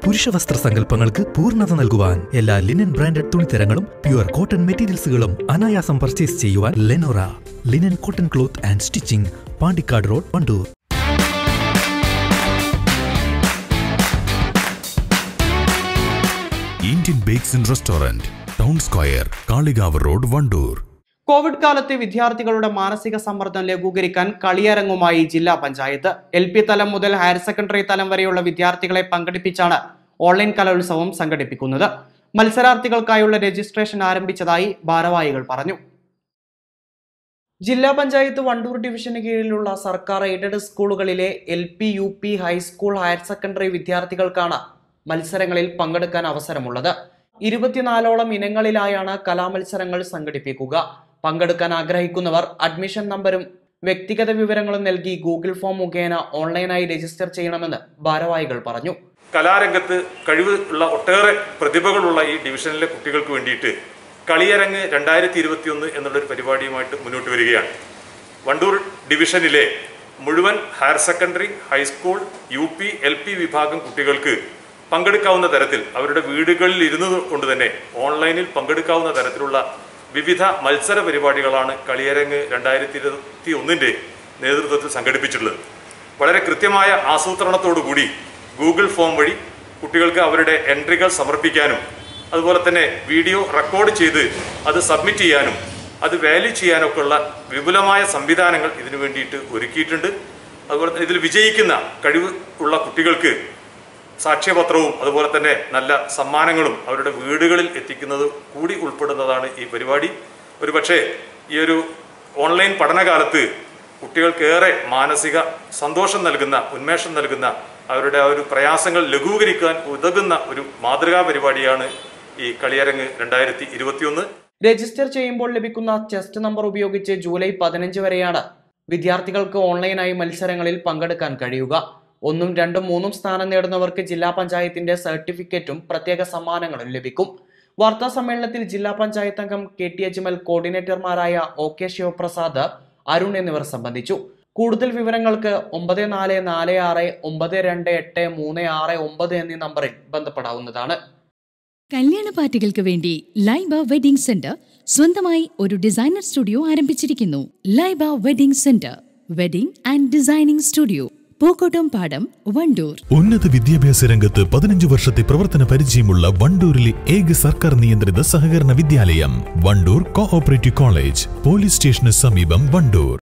പുരുഷ വസ്ത്ര സങ്കല്പങ്ങൾക്ക് പൂർണ്ണത നൽകുവാൻ എല്ലാ ലിനൻ ബ്രാൻഡഡ് തുണിത്തരങ്ങളും പ്യുവർ കോട്ടൺ മെറ്റീരിയൽസുകളും അനായാസം പർച്ചേസ് ചെയ്യുവാൻ Lenora linen cotton cloth and stitching Pandikkad road Wandoor Indian bakes and restaurant town square Kalikavu road Wandoor Covid കാലത്തെ വിദ്യാർത്ഥികളുടെ മാനസിക സമ്മർദ്ദം ലഘൂകരിക്കാൻ കളിയരങ്ങുമായി ജില്ലാ പഞ്ചായത്ത് എൽ പി തലം മുതൽ ഹയർ സെക്കൻഡറി തലം വരെയുള്ള വിദ്യാർത്ഥികളെ പങ്കെടുപ്പിച്ചാണ് ഓൺലൈൻ കലോത്സവം സംഘടിപ്പിക്കുന്നത് മത്സരാർത്ഥികൾക്കായുള്ള രജിസ്ട്രേഷൻ ആരംഭിച്ചതായി ഭാരവാഹികൾ പറഞ്ഞു ജില്ലാ പഞ്ചായത്ത് വണ്ടൂർ ഡിവിഷന് കീഴിലുള്ള സർക്കാർ എയ്ഡഡ് സ്കൂളുകളിലെ L P U P high school higher secondary വിദ്യാർത്ഥികൾക്കാണ് മത്സരങ്ങളിൽ പങ്കെടുക്കാൻ അവസരമുള്ളത് ഇരുപത്തിനാലോളം ഇനങ്ങളിലായാണ് കലാമത്സരങ്ങൾ സംഘടിപ്പിക്കുക പങ്കെടുക്കാൻ ആഗ്രഹിക്കുന്നവർ അഡ്മിഷൻ നമ്പരും വ്യക്തിഗത വിവരങ്ങളും നൽകി ഗൂഗിൾ ഫോം മുഖേന ഓൺലൈനായി രജിസ്റ്റർ ചെയ്യണമെന്ന് ഭാരവാഹികൾ പറഞ്ഞു കലാരംഗത്ത് കഴിവ് ഉള്ള ഒട്ടേറെ പ്രതിഭകളുള്ള ഈ ഡിവിഷനിലെ കുട്ടികൾക്ക് വേണ്ടിയിട്ട് കളിയരങ്ങ് രണ്ടായിരത്തി ഇരുപത്തിയൊന്ന് എന്നുള്ളൊരു പരിപാടിയുമായിട്ട് മുന്നോട്ട് വരികയാണ് വണ്ടൂർ ഡിവിഷനിലെ മുഴുവൻ higher secondary high school U P L P വിഭാഗം കുട്ടികൾക്ക് പങ്കെടുക്കാവുന്ന തരത്തിൽ അവരുടെ വീടുകളിൽ ഇരുന്നത് കൊണ്ട് തന്നെ ഓൺലൈനിൽ പങ്കെടുക്കാവുന്ന തരത്തിലുള്ള വിവിധ മത്സര പരിപാടികളാണ് കളിയരങ്ങ് രണ്ടായിരത്തി ഇരുപത്തി ഒന്നിൻ്റെ നേതൃത്വത്തിൽ സംഘടിപ്പിച്ചിട്ടുള്ളത് വളരെ കൃത്യമായ ആസൂത്രണത്തോടുകൂടി ഗൂഗിൾ ഫോം വഴി കുട്ടികൾക്ക് അവരുടെ എൻട്രികൾ സമർപ്പിക്കാനും അതുപോലെ തന്നെ വീഡിയോ റെക്കോർഡ് ചെയ്ത് അത് സബ്മിറ്റ് ചെയ്യാനും അത് വാല്യൂ ചെയ്യാനൊക്കെ ഉള്ള വിപുലമായ സംവിധാനങ്ങൾ ഇതിനു വേണ്ടിയിട്ട് ഒരുക്കിയിട്ടുണ്ട് അതുപോലെ തന്നെ ഇതിൽ വിജയിക്കുന്ന കഴിവ് ഉള്ള കുട്ടികൾക്ക് സാക്ഷ്യപത്രവും അതുപോലെ തന്നെ നല്ല സമ്മാനങ്ങളും അവരുടെ വീടുകളിൽ എത്തിക്കുന്നത് കൂടി ഉൾപ്പെടുന്നതാണ് ഈ പരിപാടി ഒരുപക്ഷെ ഈ ഒരു ഓൺലൈൻ പഠനകാലത്ത് കുട്ടികൾക്കേറെ മാനസിക സന്തോഷം നൽകുന്ന ഉന്മേഷം നൽകുന്ന അവരുടെ ആ ഒരു പ്രയാസങ്ങൾ ലഘൂകരിക്കാൻ ഉതകുന്ന ഒരു മാതൃകാ പരിപാടിയാണ് ഈ കളിയരങ്ങ് രണ്ടായിരത്തി ഇരുപത്തിയൊന്ന് രജിസ്റ്റർ ചെയ്യുമ്പോൾ ലഭിക്കുന്ന ചെസ്റ്റ് നമ്പർ ഉപയോഗിച്ച് ജൂലൈ പതിനഞ്ച് വരെയാണ് വിദ്യാർത്ഥികൾക്ക് ഓൺലൈനായി മത്സരങ്ങളിൽ പങ്കെടുക്കാൻ കഴിയുക ഒന്നും രണ്ടും മൂന്നും സ്ഥാനം നേടുന്നവർക്ക് ജില്ലാ പഞ്ചായത്തിന്റെ സർട്ടിഫിക്കറ്റും പ്രത്യേക സമ്മാനങ്ങളും ലഭിക്കും വാർത്താ സമ്മേളനത്തിൽ ജില്ലാ പഞ്ചായത്ത് അംഗം കെ ടി എച്ച് കോർഡിനേറ്റർമാരായ ഒ കെ ശിവപ്രസാദ് അരുൺ എന്നിവർ സംബന്ധിച്ചു കൂടുതൽ വിവരങ്ങൾക്ക് ഒമ്പത് നാല് നാല് ആറ് ഒമ്പത് രണ്ട് എട്ട് മൂന്ന് ആറ് ഒമ്പത് എന്നീ നമ്പറിൽ ബന്ധപ്പെടാവുന്നതാണ് കല്യാണ പാർട്ടികൾക്ക് വേണ്ടി ലൈബ വെഡിംഗ് സെന്റർ സ്വന്തമായി ഒരു ഡിസൈനർ സ്റ്റുഡിയോ ആരംഭിച്ചിരിക്കുന്നു Laiba wedding centre wedding and designing studio Pookkottumpadam Wandoor ഉന്നത വിദ്യാഭ്യാസ രംഗത്ത് പതിനഞ്ച് വർഷത്തെ പ്രവർത്തന പരിചയമുള്ള വണ്ടൂരിലെ ഏക സർക്കാർ നിയന്ത്രിത സഹകരണ വിദ്യാലയം വണ്ടൂർ കോഓപ്പറേറ്റീവ് കോളേജ് പോലീസ് സ്റ്റേഷന് സമീപം വണ്ടൂർ